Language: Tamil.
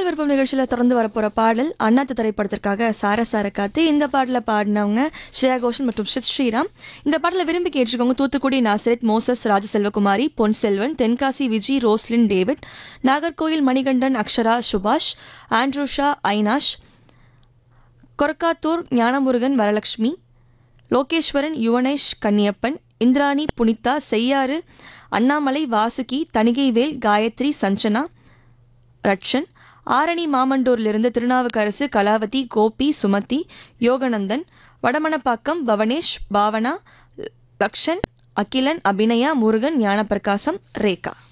விருப்பம் நிகழ்ச்சியில் தொடர்ந்து வரப்போற பாடல் அண்ணாத்து திரைப்படத்திற்காக சார சார காத்து இந்த பாடலை பாடினவங்க ஸ்ரேயா கோஷன் மற்றும் சித் ஸ்ரீராம் இந்த பாடலை விரும்பி கேட்டிருக்கவங்க Thoothukudi Nazareth Moses Rajaselvakumari Pon Selvan Tenkasi Viji Roslin David Nagercoil Manikandan Akshara Subash ஆண்ட்ரூஷா ஐனாஷ் கொரக்காத்தூர் ஞானமுருகன் வரலட்சுமி லோகேஸ்வரன் யுவனேஷ் கன்னியப்பன் இந்திராணி புனிதா செய்யாறு அண்ணாமலை வாசுகி தணிகைவேல் காயத்ரி சஞ்சனா ரட்சன் ஆரணி மாமண்டூரிலிருந்து திருநாவுக்கரசு கலாவதி கோபி சுமதி யோகநந்தன் வடமணப்பாக்கம் பவனேஷ் பாவனா லக்ஷன் அகிலன் அபிநயா முருகன் ஞானப்பிரகாசம் ரேகா